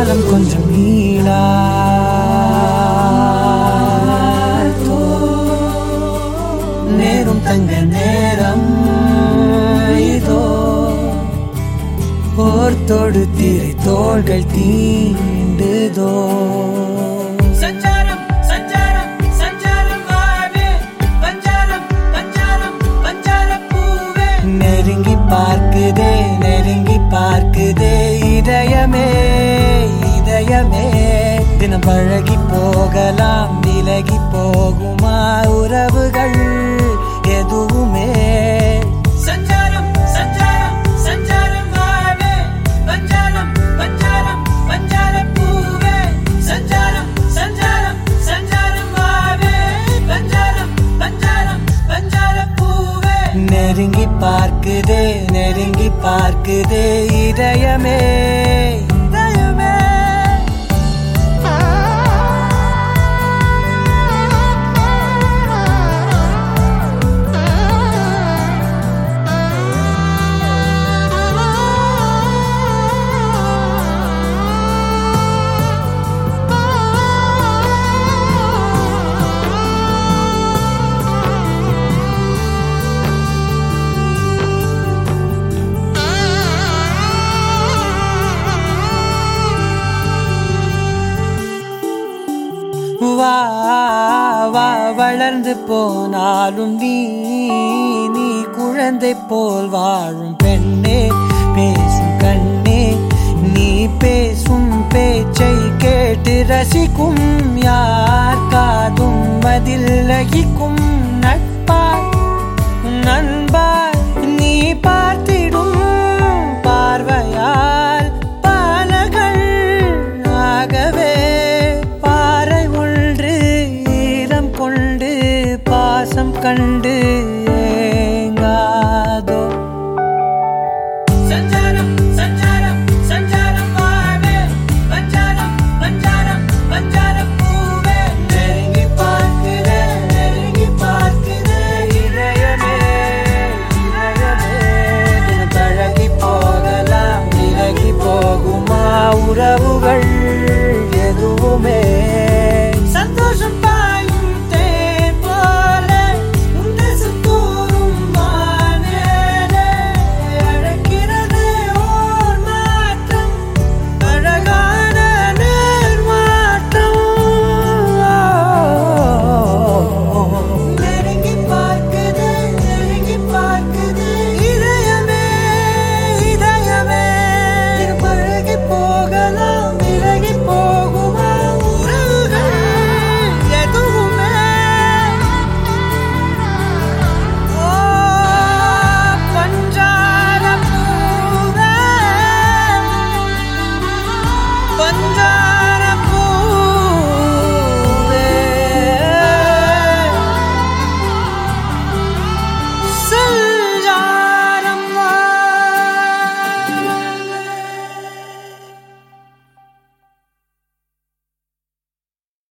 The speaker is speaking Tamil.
காலம் கொஞ்சம் நீளாதோ நேரும் தங்க நேரம் இதோ ஓர் தொடு திரை தோள்கள் தீண்டுதோ சஞ்சாரம் சஞ்சாரம் சஞ்சாரம் வாழ்வே பஞ்சாரம் பஞ்சாரம் பஞ்சார பூவே நெருங்கி பார்க்குதே நெருங்கி பார்க்குதே இதயமே இதயமே தினம் பழகி போகலாம் விலகி போகுமா உறவுகள் எதுவுமே சஞ்சாரம் சஞ்சாரம் சஞ்சாரம் வாழ்வே பஞ்சாரம் பஞ்சாரம் பஞ்சார பூவே சஞ்சாரம் சஞ்சாரம் சஞ்சாரம் வாழ்வே பஞ்சாரம் பஞ்சாரம் பஞ்சார பூவே நெருங்கி பார்க்குதே நெருங்கி பார்க்குதே இதயமே இதயமே வா வா வளர்ந்து போனாலும் நீ நீ குழந்தை போல் வாழும் பெண்ணே